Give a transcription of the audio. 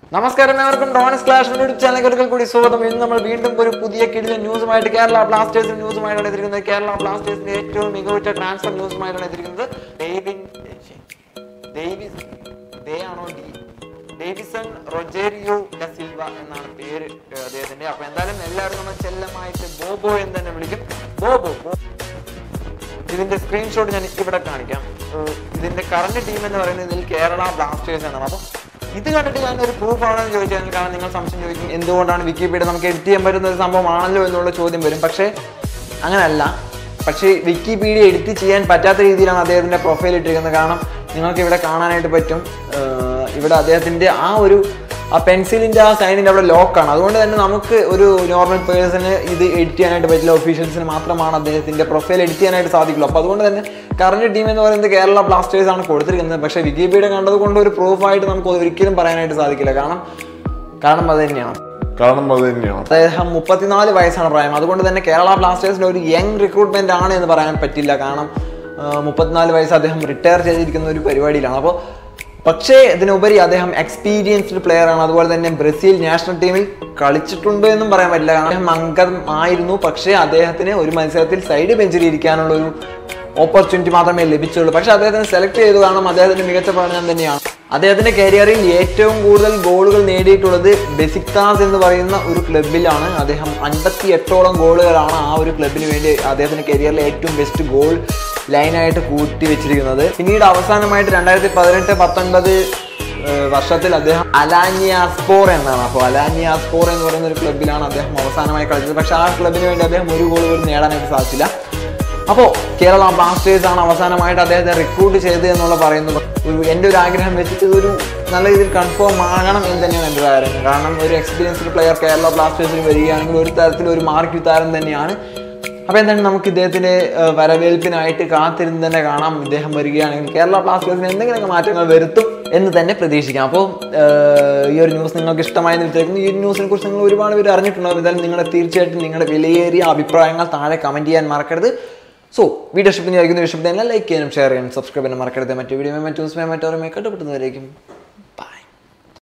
നമസ്കാരം ഏവർക്കും donors clash YouTube ചാനലിലേക്ക് ഒരിക്കൽ കൂടി സ്വാഗതം ഇന്ന് നമ്മൾ വീണ്ടും ഒരു പുതിയ കിടില ന്യൂസുമായിട്ട് കേരള ബ്ലാസ്റ്റേഴ്സിന്റെ ന്യൂസുമായിട്ടാണ് എത്തിയിരിക്കുന്നത് കേരള ബ്ലാസ്റ്റേഴ്സിന്റെ ഏറ്റവും മികവുറ്റ ട്രാൻസ്ഫർ ന്യൂസുമായിട്ടാണ് എത്തിയിരിക്കുന്നത് ഡേവിൻ ഡേവിസ് ഡേ ആണോ de Davison Rogerio da Silva എന്നാണ് പേര് ഏഹ്, അദ്ദേഹത്തിന്റെ അപ്പൊ എന്തായാലും എല്ലാവരും നമ്മൾ ചെല്ലമായിട്ട് ബോബോ എന്ന് തന്നെ വിളിക്കും ബോബോ ബോ ഇതിന്റെ സ്ക്രീൻഷോട്ട് ഞാൻ ഇവിടെ കാണിക്കാം ഏഹ് ഇതിന്റെ കറന്റ് ടീം എന്ന് പറയുന്നത് ഇതിൽ കേരള ബ്ലാസ്റ്റേഴ്സ് എന്നാണ് അപ്പം ഇത് കണ്ടിട്ട് ഞാൻ ഒരു പ്രൂഫ് ആണെന്ന് ചോദിച്ചാൽ കാരണം നിങ്ങൾ സംശയം ചോദിക്കും എന്തുകൊണ്ടാണ് വിക്കിപീഡിയ നമുക്ക് എഡിറ്റ് ചെയ്യാൻ പറ്റുന്ന ഒരു സംഭവമാണല്ലോ എന്നുള്ള ചോദ്യം വരും പക്ഷേ അങ്ങനല്ല പക്ഷേ വിക്കിപീഡിയ എഡിറ്റ് ചെയ്യാൻ പറ്റാത്ത രീതിയിലാണ് അദ്ദേഹത്തിന്റെ പ്രൊഫൈൽ ഇട്ടിരിക്കുന്നത് കാരണം നിങ്ങൾക്ക് ഇവിടെ കാണാനായിട്ട് പറ്റും ഏഹ് ഇവിടെ അദ്ദേഹത്തിന്റെ ആ ഒരു ആ പെൻസിലിന്റെ ആ സൈനിന്റെ അവിടെ ലോക്കാണ് അതുകൊണ്ട് തന്നെ നമുക്ക് ഒരു നോർമൽ പേഴ്സണ് ഇത് എഡിറ്റ് ചെയ്യാനായിട്ട് പറ്റില്ല ഒഫീഷ്യൽസിന് മാത്രമാണ് അദ്ദേഹത്തിന്റെ പ്രൊഫൈൽ എഡിറ്റ് ചെയ്യാനായിട്ട് സാധിക്കുള്ളൂ അപ്പോൾ അതുകൊണ്ട് തന്നെ കറണ്ട് ടീം എന്ന് പറയുന്നത് കേരള ബ്ലാസ്റ്റേഴ്സ് ആണ് കൊടുത്തിരിക്കുന്നത് പക്ഷേ വിക്കിപീഡിയ കണ്ടത് കൊണ്ട് ഒരു പ്രൂഫായിട്ട് നമുക്ക് ഒരിക്കലും പറയാനായിട്ട് സാധിക്കില്ല കാരണം കാരണം അത് തന്നെയാണ് കാരണം അത് തന്നെയാണ് അദ്ദേഹം മുപ്പത്തിനാല് വയസ്സാണ് പ്രായം അതുകൊണ്ട് തന്നെ കേരള ബ്ലാസ്റ്റേഴ്സിന്റെ ഒരു യങ് റിക്രൂട്ട്മെന്റ് ആണ് എന്ന് പറയാൻ പറ്റില്ല കാരണം ആ, മുപ്പത്തിനാല് വയസ്സ് അദ്ദേഹം റിട്ടയർ ചെയ്തിരിക്കുന്ന ഒരു പരിപാടിയിലാണ് അപ്പോൾ പക്ഷേ ഇതിനുപരി അദ്ദേഹം എക്സ്പീരിയൻസ്ഡ് പ്ലെയർ ആണ് അതുപോലെ തന്നെ ബ്രസീൽ നാഷണൽ ടീമിൽ കളിച്ചിട്ടുണ്ട് എന്നും പറയാൻ പറ്റില്ല കാരണം അദ്ദേഹം അംഗമായിരുന്നു പക്ഷേ അദ്ദേഹത്തിന് ഒരു മത്സരത്തിൽ സൈഡ് ബെഞ്ചിൽ ഇരിക്കാനുള്ള ഒരു ഓപ്പർച്യൂണിറ്റി മാത്രമേ ലഭിച്ചുള്ളൂ പക്ഷേ അദ്ദേഹത്തിന് സെലക്ട് ചെയ്തു കാരണം അദ്ദേഹത്തിന്റെ മികച്ച പഠനം തന്നെയാണ് അദ്ദേഹത്തിന്റെ കരിയറിൽ ഏറ്റവും കൂടുതൽ ഗോളുകൾ നേടിയിട്ടുള്ളത് ബെസിക്താസ് എന്ന് പറയുന്ന ഒരു ക്ലബിലാണ് അദ്ദേഹം അൻപത്തി എട്ടോളം ഗോളുകളാണ് ആ ഒരു ക്ലബിന് വേണ്ടി അദ്ദേഹത്തിന്റെ കരിയറിലെ ഏറ്റവും ബെസ്റ്റ് ഗോൾ ലൈനായിട്ട് കൂട്ടി വെച്ചിരിക്കുന്നത് പിന്നീട് അവസാനമായിട്ട് രണ്ടായിരത്തി പതിനെട്ട് പത്തൊൻപത് ഏഹ് വർഷത്തിൽ അദ്ദേഹം അലാനിയാസ്പോർ എന്നാണ് അപ്പോൾ അലാനിയാസ്പോർ എന്ന് പറയുന്ന ഒരു ക്ലബിലാണ് അദ്ദേഹം അവസാനമായി കളിച്ചത് പക്ഷേ ആ ക്ലബിന് വേണ്ടി അദ്ദേഹം ഒരു ഗോൾ പോലും നേടാനായിട്ട് സാധിച്ചില്ല അപ്പോൾ കേരള ബ്ലാസ്റ്റേഴ്സ് ആണ് അവസാനമായിട്ട് അദ്ദേഹത്തെ റിക്രൂട്ട് ചെയ്തത് എന്നുള്ള പറയുന്നത് ഒരു എൻ്റെ ഒരു ആഗ്രഹം വെച്ചിട്ട് ഇതൊരു നല്ല രീതിയിൽ കൺഫേം ആകണം എന്ന് തന്നെയാണ് എൻ്റെ ഒരു ആഗ്രഹം കാരണം ഒരു എക്സ്പീരിയൻസ്ഡ് പ്ലെയർ കേരള ബ്ലാസ്റ്റേഴ്സിൽ വരികയാണെങ്കിൽ ഒരു തരത്തിൽ ഒരു മാർക്ക് താരം തന്നെയാണ് അപ്പോൾ എന്താണ് നമുക്ക് ഇദ്ദേഹത്തിൻ്റെ ഏഹ്, വരവേൽപ്പിനായിട്ട് കാത്തിരുന്ന് തന്നെ കാണാം ഇദ്ദേഹം വരികയാണെങ്കിൽ കേരള ബ്ലാസ്റ്റേഴ്സിന് എന്തെങ്കിലുമൊക്കെ മാറ്റങ്ങൾ വരുത്തും എന്ന് തന്നെ പ്രതീക്ഷിക്കാം അപ്പോൾ ഏഹ്, ഈ ഒരു ന്യൂസ് നിങ്ങൾക്ക് ഇഷ്ടമായെന്ന് വിചാരിക്കുന്നു ഈ ന്യൂസിനെ കുറിച്ച് നിങ്ങൾ ഒരുപാട് പേര് അറിഞ്ഞിട്ടുണ്ടാവും എന്തായാലും നിങ്ങളുടെ തീർച്ചയായിട്ടും നിങ്ങളുടെ വിലയേറിയ അഭിപ്രായങ്ങൾ താഴെ കമൻറ്റ് ചെയ്യാൻ മറക്കരുത് സോ വീഡിയോ ഇഷ്ടപ്പെടുന്ന ഇഷ്ടപ്പെടുന്ന ലൈക്ക് ചെയ്യാനും ഷെയർ ചെയ്യാനും സബ്സ്ക്രൈബ് ചെയ്യാനും മറക്കരുത് മറ്റു വീഡിയോ മറ്റു ന്യൂസ് മറ്റോറുമേ കണ്ടുപിടുന്നവരേക്കും